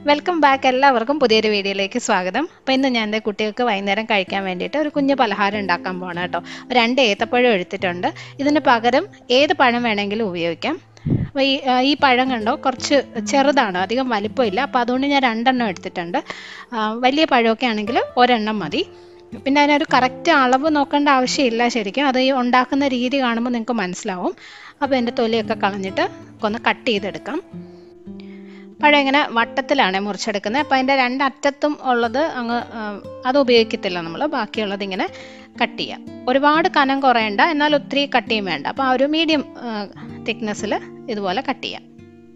Welcome back എല്ലാവർക്കും പുതിയൊരു വീഡിയോയിലേക്ക് സ്വാഗതം അപ്പോൾ ഇന്ന് ഞാൻ എൻ്റെ കുട്ടികൾക്ക് വൈകുന്നേരം കഴിക്കാൻ വേണ്ടിയിട്ട് ഒരു കുഞ്ഞു പലഹാരം ഉണ്ടാക്കാൻ പോകണം കേട്ടോ രണ്ട് ഏത്തപ്പഴം എടുത്തിട്ടുണ്ട് ഇതിന് പകരം ഏത് പഴം വേണമെങ്കിലും ഉപയോഗിക്കാം അപ്പോൾ ഈ ആ, ഈ പഴം കണ്ടോ കുറച്ച് ചെറുതാണ് അധികം വലിപ്പമില്ല അപ്പോൾ അതുകൊണ്ട് ഞാൻ രണ്ടെണ്ണം എടുത്തിട്ടുണ്ട് ആ, വലിയ പഴമൊക്കെ ആണെങ്കിൽ ഒരെണ്ണം മതി പിന്നെ അതിനൊരു കറക്റ്റ് അളവ് നോക്കേണ്ട ആവശ്യമില്ല ശരിക്കും അത് ഈ ഉണ്ടാക്കുന്ന രീതി കാണുമ്പോൾ നിങ്ങൾക്ക് മനസ്സിലാവും അപ്പോൾ എൻ്റെ തൊലിയൊക്കെ കളഞ്ഞിട്ട് ഒന്ന് കട്ട് ചെയ്തെടുക്കാം പഴം ഇങ്ങനെ വട്ടത്തിലാണ് മുറിച്ചെടുക്കുന്നത് അപ്പോൾ അതിൻ്റെ രണ്ടറ്റത്തും ഉള്ളത് അങ്ങ് ആ, അത് ഉപയോഗിക്കത്തില്ല നമ്മൾ ബാക്കിയുള്ളത് ഇങ്ങനെ കട്ട് ചെയ്യാം ഒരുപാട് കനം കുറയണ്ട എന്നാൽ ഒത്തിരി കട്ട് ചെയ്യും വേണ്ട അപ്പോൾ ആ ഒരു മീഡിയം തിക്നെസ്സിൽ ഇതുപോലെ കട്ട് ചെയ്യാം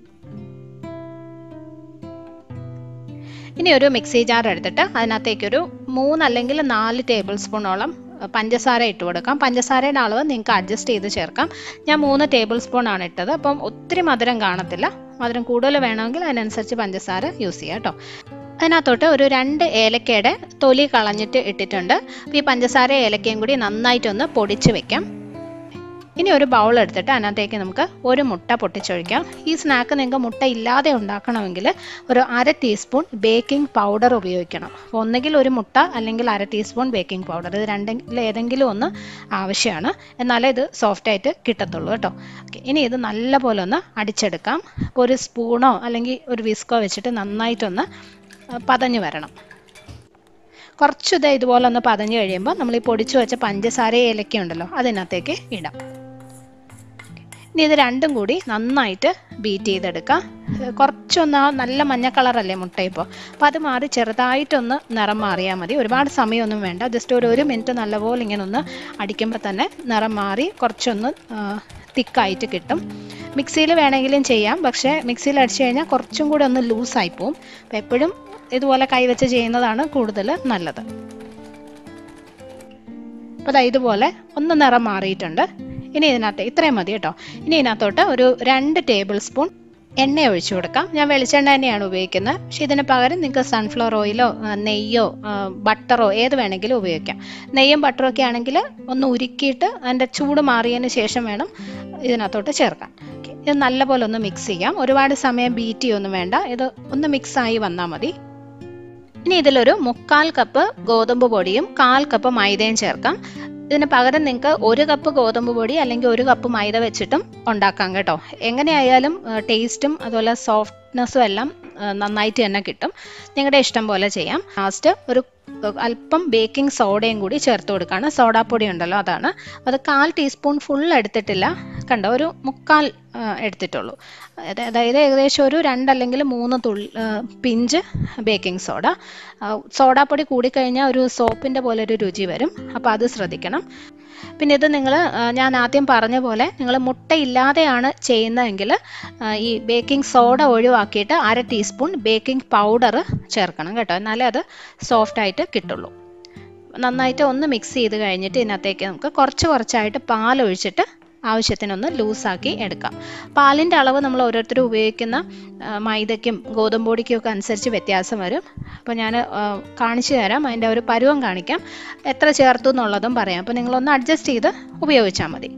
ഇനി ഒരു മിക്സി ജാർ എടുത്തിട്ട് അതിനകത്തേക്കൊരു മൂന്ന് അല്ലെങ്കിൽ നാല് ടേബിൾ സ്പൂണോളം പഞ്ചസാര ഇട്ട് കൊടുക്കാം പഞ്ചസാരയുടെ അളവ് നിങ്ങൾക്ക് അഡ്ജസ്റ്റ് ചെയ്ത് ചേർക്കാം ഞാൻ മൂന്ന് ടേബിൾ സ്പൂൺ ആണ് ഇട്ടത് അപ്പം ഒത്തിരി മധുരം കാണത്തില്ല മധുരം കൂടുതൽ വേണമെങ്കിൽ അതിനനുസരിച്ച് പഞ്ചസാര യൂസ് ചെയ്യാം കേട്ടോ അതിനകത്തോട്ട് ഒരു രണ്ട് ഏലക്കയുടെ തൊലി കളഞ്ഞിട്ട് ഇട്ടിട്ടുണ്ട് അപ്പോൾ ഈ പഞ്ചസാര ഏലക്കയും കൂടി നന്നായിട്ടൊന്ന് പൊടിച്ച് വെക്കാം ഇനി ഒരു ബൗൾ എടുത്തിട്ട് അതിനകത്തേക്ക് നമുക്ക് ഒരു മുട്ട പൊട്ടിച്ചൊഴിക്കാം ഈ സ്നാക്ക് നിങ്ങൾക്ക് മുട്ട ഇല്ലാതെ ഉണ്ടാക്കണമെങ്കിൽ ഒരു അര ടീസ്പൂൺ ബേക്കിംഗ് പൗഡർ ഉപയോഗിക്കണം അപ്പോൾ ഒന്നുകിൽ ഒരു മുട്ട അല്ലെങ്കിൽ അര ടീസ്പൂൺ ബേക്കിംഗ് പൗഡർ ഇത് രണ്ടെങ്കിൽ ഏതെങ്കിലും ഒന്ന് ആവശ്യമാണ് എന്നാലേ ഇത് സോഫ്റ്റ് ആയിട്ട് കിട്ടത്തുള്ളൂ കേട്ടോ ഓക്കെ ഇനി ഇത് നല്ലപോലെ ഒന്ന് അടിച്ചെടുക്കാം അപ്പോൾ ഒരു സ്പൂണോ അല്ലെങ്കിൽ ഒരു വിസ്കോ വെച്ചിട്ട് നന്നായിട്ടൊന്ന് ആ, പതഞ്ഞു വരണം കുറച്ച് ഇത് ഇതുപോലെ ഒന്ന് പതഞ്ഞു കഴിയുമ്പോൾ നമ്മൾ ഈ പൊടിച്ചു വെച്ച പഞ്ചസാര ഏലക്ക ഉണ്ടല്ലോ അതിനകത്തേക്ക് ഇടാം ഇനി ഇത് രണ്ടും കൂടി നന്നായിട്ട് ബീറ്റ് ചെയ്തെടുക്കാം ഏഹ് കുറച്ചൊന്ന് ആ നല്ല മഞ്ഞ കളറല്ലേ മുട്ട ഇപ്പോൾ അപ്പോൾ അത് മാറി ചെറുതായിട്ടൊന്ന് നിറം മാറിയാൽ മതി ഒരുപാട് സമയമൊന്നും വേണ്ട ജസ്റ്റ് ഒരു ഒരു മിനിറ്റ് നല്ലപോലെ ഇങ്ങനെ ഒന്ന് അടിക്കുമ്പോൾ തന്നെ നിറം മാറി കുറച്ചൊന്ന് തിക്കായിട്ട് കിട്ടും മിക്സിയിൽ വേണമെങ്കിലും ചെയ്യാം പക്ഷേ മിക്സിയിൽ അടിച്ചു കഴിഞ്ഞാൽ കുറച്ചും കൂടി ഒന്ന് ലൂസായി പോവും അപ്പോൾ എപ്പോഴും ഇതുപോലെ കൈവച്ച് ചെയ്യുന്നതാണ് കൂടുതൽ നല്ലത് അപ്പോൾ ദാ ഇതുപോലെ ഒന്ന് നിറം മാറിയിട്ടുണ്ട് ഇനി ഇതിനകത്ത് ഇത്രയും മതി കേട്ടോ ഇനി ഇതിനകത്തോട്ട് ഒരു രണ്ട് ടേബിൾ സ്പൂൺ എണ്ണ ഒഴിച്ചു കൊടുക്കാം ഞാൻ വെളിച്ചെണ്ണ തന്നെയാണ് ഉപയോഗിക്കുന്നത് പക്ഷെ ഇതിന് പകരം നിങ്ങൾക്ക് സൺഫ്ലവർ ഓയിലോ ആ, നെയ്യോ ആ, ബട്ടറോ ഏത് വേണമെങ്കിലും ഉപയോഗിക്കാം നെയ്യും ബട്ടറും ഒക്കെ ആണെങ്കിൽ ഒന്ന് ഉരുക്കിയിട്ട് അതിൻ്റെ ചൂട് മാറിയതിന് ശേഷം വേണം ഇതിനകത്തോട്ട് ചേർക്കാൻ Okay. ഇത് നല്ലപോലെ ഒന്ന് മിക്സ് ചെയ്യാം ഒരുപാട് സമയം ബീറ്റ് ചെയ്യൊന്നും വേണ്ട ഇത് ഒന്ന് മിക്സ് ആയി വന്നാൽ മതി ഇനി ഇതിലൊരു മുക്കാൽ കപ്പ് ഗോതമ്പ് പൊടിയും കാൽ കപ്പ് മൈദയും ചേർക്കാം ഇതിന് പകരം നിങ്ങൾക്ക് ഒരു കപ്പ് ഗോതമ്പ് പൊടി അല്ലെങ്കിൽ ഒരു കപ്പ് മൈദ വെച്ചിട്ടും ഉണ്ടാക്കാം കേട്ടോ എങ്ങനെയായാലും ടേസ്റ്റും അതുപോലെ സോഫ്റ്റ്നെസ്സും എല്ലാം ആ, നന്നായിട്ട് തന്നെ കിട്ടും നിങ്ങളുടെ ഇഷ്ടം പോലെ ചെയ്യാം ലാസ്റ്റ് ഒരു അല്പം ബേക്കിംഗ് സോഡയും കൂടി ചേർത്ത് കൊടുക്കുകയാണ് സോഡാപ്പൊടി ഉണ്ടല്ലോ അതാണ് അത് കാൽ ടീസ്പൂൺ ഫുൾ എടുത്തിട്ടില്ല കണ്ടോ ഒരു മുക്കാൽ ആ, എടുത്തിട്ടുള്ളൂ അതായത് അതായത് ഏകദേശം ഒരു രണ്ടല്ലെങ്കിൽ മൂന്ന് തുള്ളി ആ, പിഞ്ച് ബേക്കിംഗ് സോഡ ആ, സോഡാപ്പൊടി കൂടിക്കഴിഞ്ഞാൽ ഒരു സോപ്പിൻ്റെ പോലെ ഒരു രുചി വരും അപ്പോൾ അത് ശ്രദ്ധിക്കണം പിന്നെ ഇത് നിങ്ങൾ ഞാൻ ആദ്യം പറഞ്ഞ പോലെ നിങ്ങൾ മുട്ട ഇല്ലാതെയാണ് ചെയ്യുന്നതെങ്കിൽ ആ, ഈ ബേക്കിംഗ് സോഡ ഒഴിവാക്കിയിട്ട് അര ടീസ്പൂൺ ബേക്കിംഗ് പൗഡർ ചേർക്കണം കേട്ടോ എന്നാലേ അത് സോഫ്റ്റ് ആയിട്ട് കിട്ടുള്ളൂ നന്നായിട്ട് ഒന്ന് മിക്സ് ചെയ്ത് കഴിഞ്ഞിട്ട് ഇതിനകത്തേക്ക് നമുക്ക് കുറച്ച് കുറച്ചായിട്ട് പാൽ ഒഴിച്ചിട്ട് ആവശ്യത്തിനൊന്ന് ലൂസാക്കി എടുക്കാം പാലിൻ്റെ അളവ് നമ്മൾ ഓരോരുത്തരും ഉപയോഗിക്കുന്ന ആ, മൈദയ്ക്കും ഗോതമ്പ് പൊടിക്കും ഒക്കെ അനുസരിച്ച് വ്യത്യാസം വരും അപ്പോൾ ഞാൻ കാണിച്ചു തരാം അതിൻ്റെ ഒരു പരുവം കാണിക്കാം എത്ര ചേർത്തു എന്നുള്ളതും പറയാം അപ്പോൾ നിങ്ങളൊന്ന് അഡ്ജസ്റ്റ് ചെയ്ത് ഉപയോഗിച്ചാൽ മതി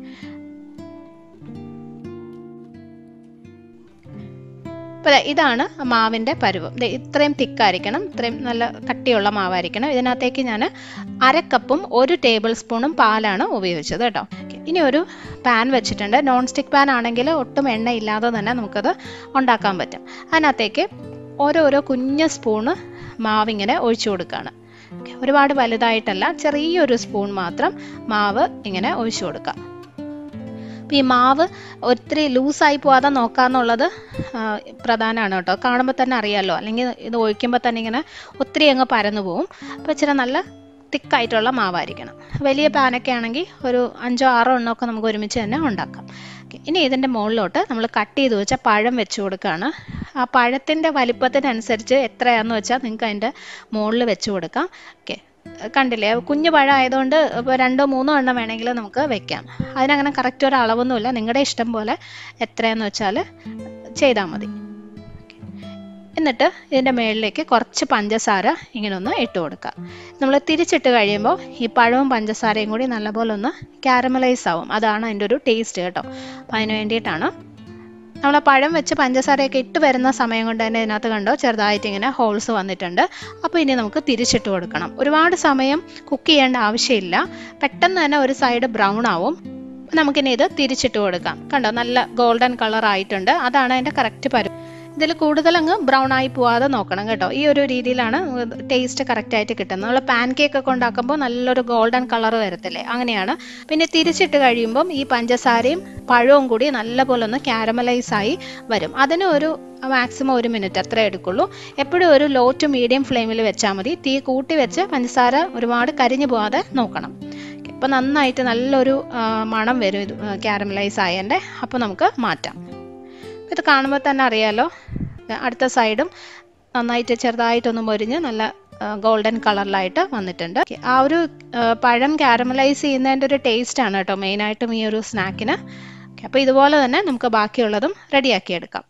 അപ്പോൾ ദേ ഇതാണ് മാവിൻ്റെ പരുവം ദേ ഇത്രയും തിക്കായിരിക്കണം ഇത്രയും നല്ല കട്ടിയുള്ള മാവായിരിക്കണം ഇതിനകത്തേക്ക് ഞാൻ അര കപ്പും ഒരു ടേബിൾ സ്പൂണും പാലാണ് ഉപയോഗിച്ചത് കേട്ടോ ഇനി ഒരു പാൻ വെച്ചിട്ടുണ്ട് നോൺ സ്റ്റിക്ക് പാൻ ആണെങ്കിൽ ഒട്ടും എണ്ണ ഇല്ലാതെ തന്നെ നമുക്കത് ഉണ്ടാക്കാൻ പറ്റും അതിനകത്തേക്ക് ഓരോരോ കുഞ്ഞ് സ്പൂണ് മാവിങ്ങനെ ഒഴിച്ചു കൊടുക്കുകയാണ് Okay, ഒരുപാട് വലുതായിട്ടല്ല ചെറിയൊരു സ്പൂൺ മാത്രം മാവ് ഇങ്ങനെ ഒഴിച്ചു കൊടുക്കുക അപ്പം ഈ മാവ് ഒത്തിരി ലൂസായി പോവാതെ നോക്കാന്നുള്ളത് ആ, പ്രധാനമാണ് കേട്ടോ കാണുമ്പോൾ തന്നെ അറിയാമല്ലോ അല്ലെങ്കിൽ ഇത് ഒഴിക്കുമ്പോൾ തന്നെ ഇങ്ങനെ ഒത്തിരി അങ്ങ് പരന്നു പോവും അപ്പോൾ ഇച്ചിരി നല്ല തിക്കായിട്ടുള്ള മാവായിരിക്കണം വലിയ പാനൊക്കെ ആണെങ്കിൽ ഒരു അഞ്ചോ ആറോ എണ്ണമൊക്കെ നമുക്ക് ഒരുമിച്ച് തന്നെ ഉണ്ടാക്കാം Okay, ഇനി ഇതിൻ്റെ മുകളിലോട്ട് നമ്മൾ കട്ട് ചെയ്ത് വെച്ച പഴം വെച്ച് കൊടുക്കുകയാണ് ആ പഴത്തിൻ്റെ വലിപ്പത്തിനനുസരിച്ച് എത്രയാണെന്ന് വെച്ചാൽ നിങ്ങൾക്ക് അതിൻ്റെ മുകളിൽ വെച്ച് കൊടുക്കാം ഓക്കെ കണ്ടില്ലേ കുഞ്ഞു പഴം ആയതുകൊണ്ട് ഇപ്പോൾ രണ്ടോ മൂന്നോ എണ്ണം വേണമെങ്കിൽ നമുക്ക് വെക്കാം അതിനങ്ങനെ കറക്റ്റ് ഒരു അളവൊന്നുമില്ല നിങ്ങളുടെ ഇഷ്ടം പോലെ എത്രയാന്ന് വെച്ചാൽ ചെയ്താൽ മതി എന്നിട്ട് ഇതിൻ്റെ മുകളിലേക്ക് കുറച്ച് പഞ്ചസാര ഇങ്ങനെ ഒന്ന് ഇട്ട് കൊടുക്കുക നമ്മൾ തിരിച്ചിട്ട് കഴിയുമ്പോൾ ഈ പഴവും പഞ്ചസാരയും കൂടി നല്ലപോലെ ഒന്ന് കാരമലൈസ് ആവും അതാണ് അതിൻ്റെ ഒരു ടേസ്റ്റ് കേട്ടോ അപ്പം അതിന് വേണ്ടിയിട്ടാണ് നമ്മൾ ആ പഴം വെച്ച് പഞ്ചസാരയൊക്കെ ഇട്ട് വരുന്ന സമയം കൊണ്ട് തന്നെ ഇതിനകത്ത് കണ്ടോ ചെറുതായിട്ട് ഇങ്ങനെ ഹോൾസ് വന്നിട്ടുണ്ട് അപ്പോൾ ഇനി നമുക്ക് തിരിച്ചിട്ട് കൊടുക്കണം ഒരുപാട് സമയം കുക്ക് ചെയ്യേണ്ട ആവശ്യമില്ല പെട്ടെന്ന് തന്നെ ഒരു സൈഡ് ബ്രൗൺ ആവും നമുക്കിനി ഇത് തിരിച്ചിട്ട് കൊടുക്കാം കണ്ടോ നല്ല ഗോൾഡൻ കളർ ആയിട്ടുണ്ട് അതാണ് അതിൻ്റെ കറക്റ്റ് പരുവം ഇതിൽ കൂടുതൽ അങ്ങ് ബ്രൗൺ ആയി പോവാതെ നോക്കണം കേട്ടോ ഈ ഒരു രീതിയിലാണ് ടേസ്റ്റ് കറക്റ്റ് ആയിട്ട് കിട്ടുന്നത് നമ്മൾ പാൻ കേക്ക് ഒക്കെ ഉണ്ടാക്കുമ്പോൾ നല്ലൊരു ഗോൾഡൻ കളർ വരത്തില്ലേ അങ്ങനെയാണ് പിന്നെ തിരിച്ചിട്ട് കഴിയുമ്പം ഈ പഞ്ചസാരയും പഴവും കൂടി നല്ലപോലെ ഒന്ന് കാരമലൈസ് ആയി വരും അതിന് ഒരു മാക്സിമം ഒരു മിനിറ്റ് അത്രേ എടുക്കുള്ളൂ എപ്പോഴും ഒരു ലോ ടു മീഡിയം ഫ്ലെയിമിൽ വെച്ചാൽ മതി തീ കൂട്ടി വെച്ച് പഞ്ചസാര ഒരുപാട് കരിഞ്ഞു പോവാതെ നോക്കണം അപ്പോൾ നന്നായിട്ട് നല്ലൊരു മണം വരും ഇത് കാരമലൈസ് ആയതിൻ്റെ അപ്പോൾ നമുക്ക് മാറ്റാം ഇത് കാണുമ്പോൾ തന്നെ അറിയാലോ അടുത്ത സൈഡും നന്നായിട്ട് ചെറുതായിട്ടൊന്ന് മൊരിഞ്ഞ് നല്ല ഗോൾഡൻ കളറിലായിട്ട് വന്നിട്ടുണ്ട് ആ ഒരു പഴം കാരമലൈസ് ചെയ്യുന്നതിൻ്റെ ഒരു ടേസ്റ്റ് ആണ് കേട്ടോ മെയിനായിട്ടും ഈ ഒരു സ്നാക്കിന് അപ്പോൾ ഇതുപോലെ തന്നെ നമുക്ക് ബാക്കിയുള്ളതും റെഡിയാക്കി എടുക്കാം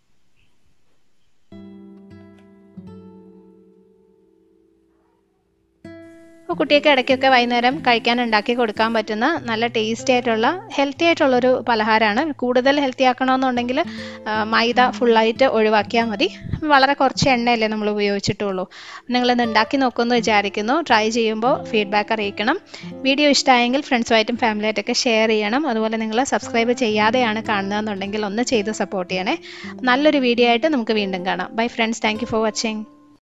അപ്പോൾ കുട്ടിയൊക്കെ ഇടയ്ക്കൊക്കെ വൈകുന്നേരം കഴിക്കാൻ ഉണ്ടാക്കി കൊടുക്കാൻ പറ്റുന്ന നല്ല ടേസ്റ്റി ആയിട്ടുള്ള ഹെൽത്തി ആയിട്ടുള്ളൊരു പലഹാരമാണ് കൂടുതൽ ഹെൽത്തി ആക്കണമെന്നുണ്ടെങ്കിൽ മൈദ ഫുള്ളായിട്ട് ഒഴിവാക്കിയാൽ മതി വളരെ കുറച്ച് എണ്ണയല്ലേ നമ്മൾ ഉപയോഗിച്ചിട്ടുള്ളൂ നിങ്ങളിന്ന് ഉണ്ടാക്കി നോക്കുമെന്ന് വിചാരിക്കുന്നു ട്രൈ ചെയ്യുമ്പോൾ ഫീഡ്ബാക്ക് അറിയിക്കണം വീഡിയോ ഇഷ്ടമായെങ്കിൽ ഫ്രണ്ട്സുമായിട്ടും ഫാമിലിയായിട്ടൊക്കെ ഷെയർ ചെയ്യണം അതുപോലെ നിങ്ങൾ സബ്സ്ക്രൈബ് ചെയ്യാതെയാണ് കാണുന്നതെന്നുണ്ടെങ്കിൽ ഒന്ന് ചെയ്ത് സപ്പോർട്ട് ചെയ്യണേ നല്ലൊരു വീഡിയോ ആയിട്ട് നമുക്ക് വീണ്ടും കാണാം bye friends thank for watching